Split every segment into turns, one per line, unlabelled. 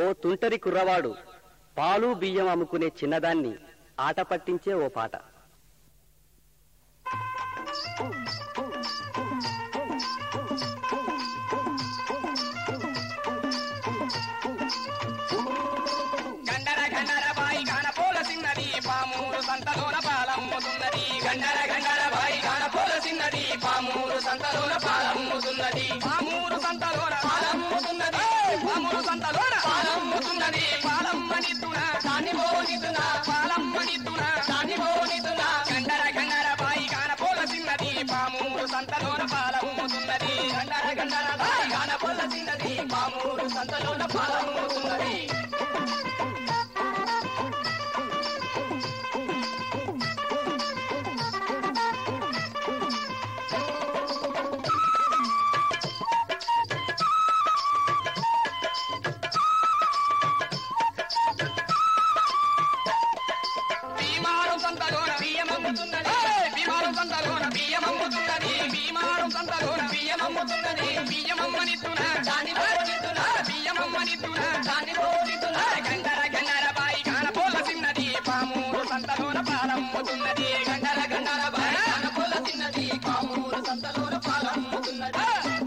ఓ తుంటరి కుర్రవాడు పాలు బియ్యం అమ్ముకునే చిన్నదాన్ని ఆట పట్టించే ఓ పాట
గండర గండర బాయి గాన పోల సిన్నది పామూరు సంతలోన పాలమ్ముతున్నది గండర గండర బాయి గాన పోల సిన్నది పామూరు సంతలోన పాలమ్ముతున్నది పామూరు సంతలోన పాలమ్ముతున్నది పామూరు సంతలోన పాలమ్ముతున్నది పాలమ్మనిద్దున దాన్ని మోనిద్దున పాలమ్మనిద్దున దాన్ని మోనిద్దున గండర గండర బాయి గాన పోల సిన్నది పామూరు సంతలోన పాలమ్ముతున్నది గండర గండర బాయి గాన పోల సిన్నది పామూరు సంతలోన పాలమ్ముతున్నది భీమారు సంతలోన బియ్యమమ్ముతున్నది భీమారు సంతలోన బియ్యమమ్ముతున్నది భీమారు సంతలోన బియ్యమమ్ముతున్నది బియ్యమమ్మనిత్తున దాన్ని పోనిత్తున బియ్యమమ్మనిత్తున దాన్ని పోనిత్తున గంగర గంగర బాయి కాన పోల సిన్నది పామూరు సంతలోన పాలమ్ముతున్నది గంగర గంగర బాయి కాన పోల సిన్నది పామూరు సంతలోన పాలమ్ముతున్నది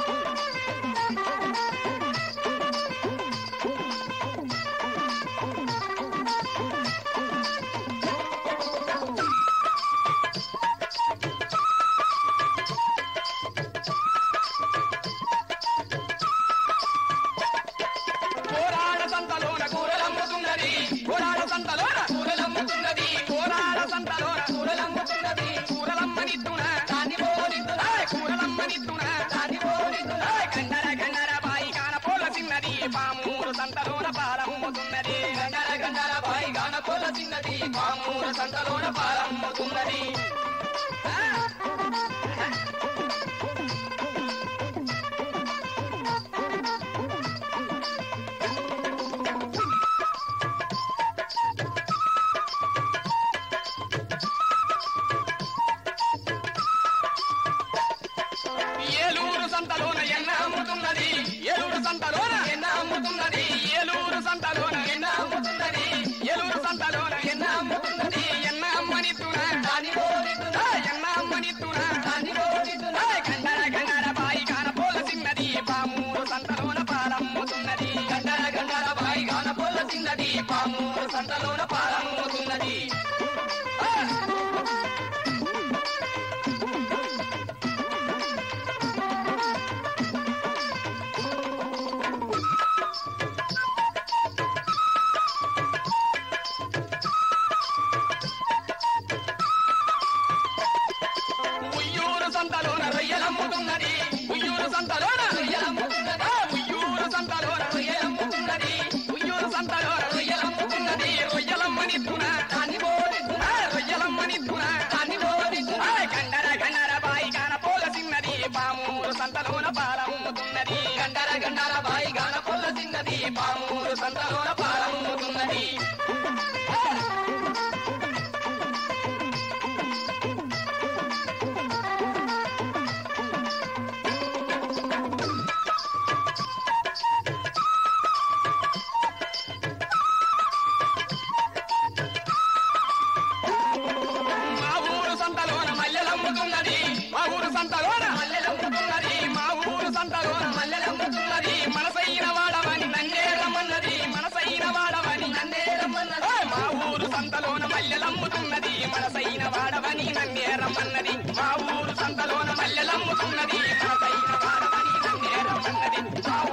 కోరాడ సంతలోన కూరలమ్ముతున్నది కోరాడ సంతలోన కూరలమ్ముతున్నది కోరాడ సంతలోన కూరలమ్ముతున్నది కూరలమ్మనిద్దున దాన్ని పోనిద్దున కూరలమ్మనిద్దున దాన్ని పోనిద్దున గండర గండర బాయి కాన పోల చిన్నది పామూరు సంతలోన పాలమ్ముతున్నది గండర గండర బాయి కాన పోల చిన్నది పామూరు సంతలోన పాలమ్ముతున్నది ఏలూరు సంతలోన ఎన్న అమ్ముతున్నది ఏలూరు సంతలోన ఎన్న అమ్ముతున్నది ఏలూరు సంతలోన ఎన్న అమ్ముతున్నది ఏలూరు సంతలోన ఎన్న అమ్ముతున్నది ఎన్న అమ్మనిత్తున దాని పోనిత్తున ఎన్న అమ్మనిత్తున దాని పోనిత్తున గండర గండర బాయి కాన పోల చిన్నది పామూరు సంతలోన పాలమ్ముతున్నది గండర గండర బాయి కాన పోల చిన్నది పామూరు సంతలోన పాలమ్ముతున్నది ఆ! ఉయ్యూరు సంతలోన రొయ్యలమ్ముతున్నది ఉయ్యూరు సంతలోన రొయ్యలమ్ముతున్నది ఉయ్యూరు సంతలోన రొయ్యలమ్ముతున్నది ఉయ్యూరు సంతలోన రొయ్యలమ్ముతున్నది రొయ్యలమ్మనిద్దున దాన్ని పోనిద్దున రొయ్యలమ్మనిద్దున దాన్ని పోనిద్దున గండర గండర బాయి గాన పోల చిన్నది పామూరు సంతలోన పాలమ్ముతున్నది గండర గండర బాయి గాన పోల చిన్నది పామూరు సంతలోన పాలమ్ముతున్నది మా ఊరు సంతలోన మల్లెలమ్ముతున్నది మా ఊరు సంతలోన మల్లెలమ్ముతున్నది మా ఊరు సంతలోన మల్లెలమ్ముతున్నది మనసైన వాడవని నన్నేరమన్నది మనసైన వాడవని నన్నేరమన్నది మా ఊరు సంతలోన మల్లెలమ్ముతున్నది మనసైన వాడవని నన్నేరమన్నది మా ఊరు సంతలోన మల్లెలమ్ముతున్నది మనసైన వాడవని నన్నేరమన్నది మా